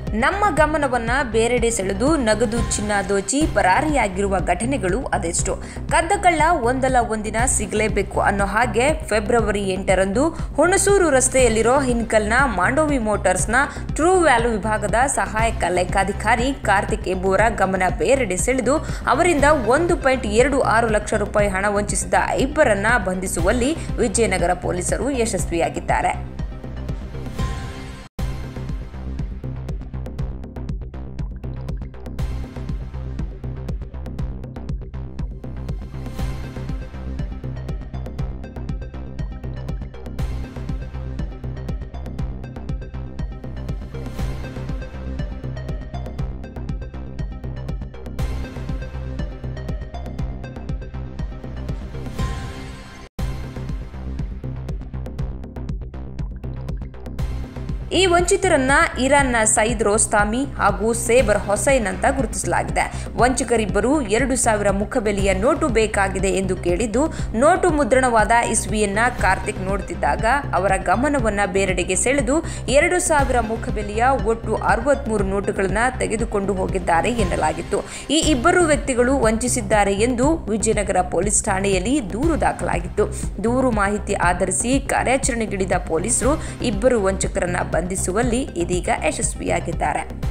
ನಮ್ಮ ಗಮನವನ್ನ ಬೇರೆಡೆ ಸೆಳೆದು ನಗದು ಚಿನ್ನ ದೋಚಿ ಪರಾರಿಯಾಗಿರುವ ಘಟನೆಗಳು ಅದೆಷ್ಟು ಕದ್ದ ಕಳ್ಳ ಒಂದಲ್ಲ ಒಂದಿನ ಸಿಗಲೇಬೇಕು ಅನ್ನೋ ಹಾಗೆ ಫೆಬ್ರವರಿ ಎಂಟರಂದು ಹುಣಸೂರು ರಸ್ತೆಯಲ್ಲಿರೋ ಹಿನ್ಕಲ್ನ ಮಾಂಡೋವಿ ಮೋಟಾರ್ಸ್ನ ಟ್ರೂ ವ್ಯಾಲ್ಯೂ ವಿಭಾಗದ ಸಹಾಯಕ ಲೆಕ್ಕಾಧಿಕಾರಿ ಕಾರ್ತಿಕ್ ಎಂಬುವರ ಗಮನ ಬೇರೆಡೆ ಸೆಳೆದು ಅವರಿಂದ ಒಂದು ಪಾಯಿಂಟ್ ಎರಡು ಆರು ಲಕ್ಷ ರೂಪಾಯಿ ಹಣ ವಂಚಿಸಿದ ಇಬ್ಬರನ್ನ ಬಂಧಿಸುವಲ್ಲಿ ವಿಜಯನಗರ ಪೊಲೀಸರು ಯಶಸ್ವಿಯಾಗಿದ್ದಾರೆ ಈ ವಂಚಿತರನ್ನ ಇರಾನ್ನ ಸೈದ್ ರೋಸ್ತಾಮಿ ಹಾಗೂ ಸೇಬರ್ ಹೊಸೈನ್ ಅಂತ ಗುರುತಿಸಲಾಗಿದೆ ವಂಚಕರಿಬ್ಬರು ಎರಡು ಸಾವಿರ ಮುಖಬೆಲೆಯ ನೋಟು ಬೇಕಾಗಿದೆ ಎಂದು ಕೇಳಿದ್ದು ನೋಟು ಮುದ್ರಣವಾದ ಇಸ್ವಿಯನ್ನ ಕಾರ್ತಿಕ್ ನೋಡುತ್ತಿದ್ದಾಗ ಅವರ ಗಮನವನ್ನ ಬೇರೆಡೆಗೆ ಸೆಳೆದು ಎರಡು ಸಾವಿರ ಮುಖಬೆಲೆಯ ಒಟ್ಟು ಅರವತ್ಮೂರು ನೋಟುಗಳನ್ನು ತೆಗೆದುಕೊಂಡು ಹೋಗಿದ್ದಾರೆ ಎನ್ನಲಾಗಿತ್ತು ಈ ಇಬ್ಬರು ವ್ಯಕ್ತಿಗಳು ವಂಚಿಸಿದ್ದಾರೆ ಎಂದು ವಿಜಯನಗರ ಪೊಲೀಸ್ ಠಾಣೆಯಲ್ಲಿ ದೂರು ದಾಖಲಾಗಿತ್ತು ದೂರು ಮಾಹಿತಿ ಆಧರಿಸಿ ಕಾರ್ಯಾಚರಣೆಗಿಳಿದ ಪೊಲೀಸರು ಇಬ್ಬರು ವಂಚಕರನ್ನ ಬಂಧಿಸುವಲ್ಲಿ ಇದೀಗ ಯಶಸ್ವಿಯಾಗಿದ್ದಾರೆ